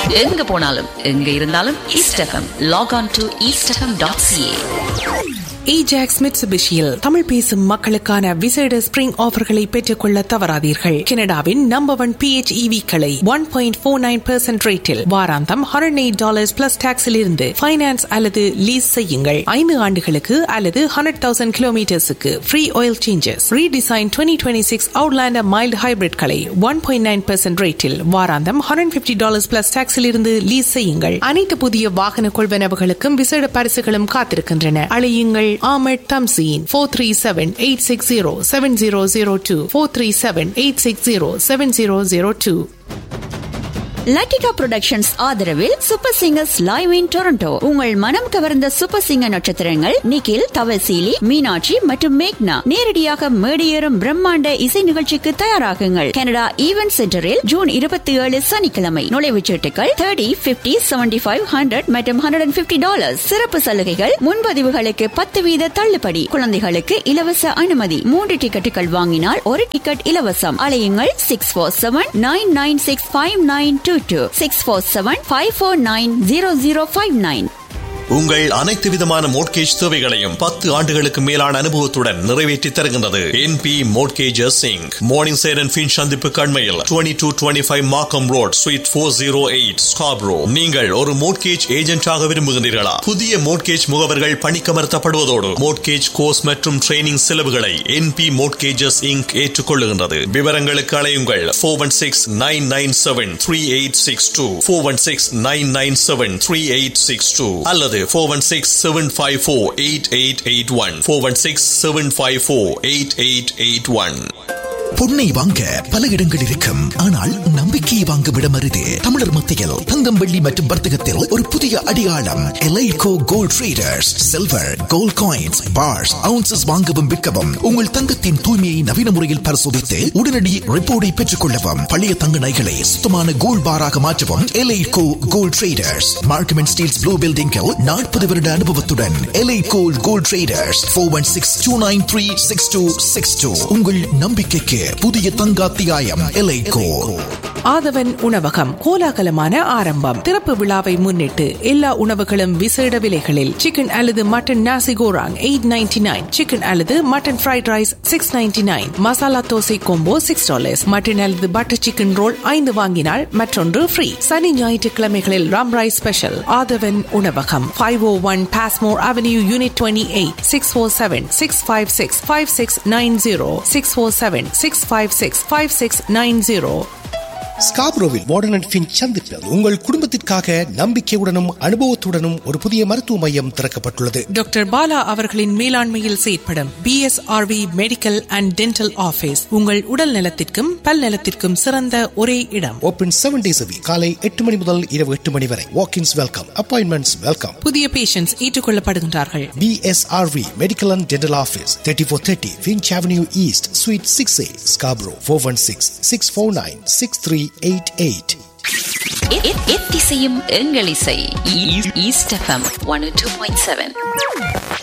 எங்க போனாலும் எங்க இருந்தாலும் East FM log on to East FM dot CA Ajax மிட்சுபிஷியில் தமிழ் பேசும் மக்களுக்கான விசேட ஸ்பிரிங் ஆஃபர்களை பெற்றுக்கொள்ள தவறாதீர்கள் கனடாவின் நம்பர் ஒன் பிஹெச்இவி களை one point four nine percent ரேட்டில் வாராந்தம் ஹண்ட்ரட் எயிட் டாலர்ஸ் பிளஸ் டாக்ஸில் இருந்து ஃபைனான்ஸ் அல்லது லீஸ் செய்யுங்கள் ஐந்து ஆண்டுகளுக்கு அல்லது ஹண்ட்ரட் தௌசண்ட் கிலோமீட்டர்ஸுக்கு free oil changes redesign twenty twenty six Outlander mild hybrid களை ஒன் பாயிண்ட் நைன் பெர்சென்ட் ரேட்டில் வாராந்தம் ஹண்ட்ரட் பிப்டி டாலர்ஸ் பிளஸ் டாக்ஸில் இருந்து லீஸ் செய்யுங்கள் அனைத்து புதிய வாகன கொள்வனவுகளுக்கும் விசேட பரிசுகளும் காத்திருக்கின்றன அழையுங்கள் Ahmed Tamzeen 437-860-7002 437-860-7002 லட்டிகா புரொடக்ஷன்ஸ் ஆதரவில் super singers live in Toronto உங்கள் மனம் கவர்ந்த சூப்பர் சிங்கர் நட்சத்திரங்கள் நிகில் தவசீலி மீனாட்சி மற்றும் மேக்னா நேரடியாக மேடியேறும் பிரம்மாண்ட இசை நிகழ்ச்சிக்கு தயாராகுங்கள் கனடா ஈவென்ட் சென்டரில் ஜூன் இருபத்தி ஏழு சனிக்கிழமை நுழைவுச் சீட்டுகள் thirty fifty seventy five hundred மற்றும் ஹண்ட்ரட் அண்ட் பிப்டி டாலர் சிறப்பு சலுகைகள் முன்பதிவுகளுக்கு பத்து வீத தள்ளுபடி குழந்தைகளுக்கு இலவச அனுமதி மூன்று டிக்கெட்டுகள் வாங்கினால் ஒரு டிக்கெட் இலவசம் அலையுங்கள் six four seven nine nine six five nine two two six four seven five four nine zero zero five nine உங்கள் அனைத்து விதமான மோட்கேஜ் தேவைகளையும் பத்து ஆண்டுகளுக்கு மேலான அனுபவத்துடன் நிறைவேற்றி தருகின்றது N B mortgages Singh Morningside and Finch சந்திப்பு கண்மையில் twenty two twenty five Markham road suite four zero eight Scarborough நீங்கள் ஒரு மோட்கேஜ் ஏஜென்டாக விரும்புகின்றீர்களா புதிய மோட்கேஜ் முகவர்கள் பணிக்கமர்த்தப்படுவதோடு மோட்கேஜ் கோர்ஸ் மற்றும் ட்ரைனிங் செலவுகளை என் பி மோட்கேஜஸ் இங்க் ஏற்றுக்கொள்ளுகின்றது விவரங்களுக்கு அலையுங்கள் four one six nine nine seven three eight six two four one six nine nine seven three eight six two அல்லது four one six seven five four eight eight eight one four one six seven five four eight eight eight one பொன்னை வாங்க பல இடங்கள் இருக்கும் ஆனால் நம்பிக்கையை வாங்கும் இடம் அரிது தமிழர் மத்தியில் தங்கம் வெள்ளி மற்றும் வர்த்தகத்தில் ஒரு புதிய அடையாளம் எலைகோ gold traders silver gold coins bars ounces வாங்கவும் விற்கவும் உங்கள் தங்கத்தின் தூய்மையை நவீன முறையில் பரிசோதித்து உடனடி ரிப்போர்ட்டை பெற்றுக் கொள்ளவும் பழைய தங்க நகைகளை சுத்தமான கோல்ட் பாராக மாற்றவும் எலைகோ gold traders Markham and Steeles blue பில்டிங்கில் நாற்பது வருட அனுபவத்துடன் எலைகோ gold traders four one six two nine three six two six two உங்கள் நம்பிக்கைக்கு புதிய தங்காத்தியாயம் எலைகோ ஆதவன் உணவகம் கோலாகலமான ஆரம்பம் திறப்பு விழாவை முன்னிட்டு எல்லா உணவுகளும் விசேட விலைகளில் சிக்கன் அல்லது mutton nasi goreng eight ninety nine chicken அல்லது mutton fried rice six ninety nine masala dosa combo six dollars mutton அல்லது பட்டர் சிக்கன் ரோல் ஐந்து வாங்கினால் மற்றொன்று ஃப்ரீ சனி ஞாயிற்றுக்கிழமைகளில் ராம் ரைஸ் ஸ்பெஷல் ஆதவன் உணவகம் five O one Passmore avenue unit twenty eight six four seven six five six five six nine zero six four seven six five six five six nine zero ஸ்காப்ரோவில் மாடர்ன் and Finch சந்திப்பில் உங்கள் குடும்பத்திற்காக நம்பிக்கையுடனும் அனுபவத்துடனும் ஒரு புதிய மருத்துவ மையம் திறக்கப்பட்டுள்ளது டாக்டர் பாலா அவர்களின் மேலாண்மையில் செயற்படும் PSRV medical and dental office உங்கள் உடல் நலத்திற்கும் பல் நலத்திற்கும் சிறந்த ஒரே இடம் ஓபன் செவன் டேஸ் காலை எட்டு மணி முதல் இரவு எட்டு மணி வரை வாக்கின்ஸ் வெல்கம் அப்பாயின்மெண்ட்ஸ் வெல்கம் புதிய பேஷண்ட்ஸ் ஏற்றுக்கொள்ளப்படுகின்றார்கள் PSRV medical and dental office thirty four thirty Finch avenue east suite six A Scarborough four one six six four nine six three eight eight எத்திசையும் எங்கள் இசை East FM one two point seven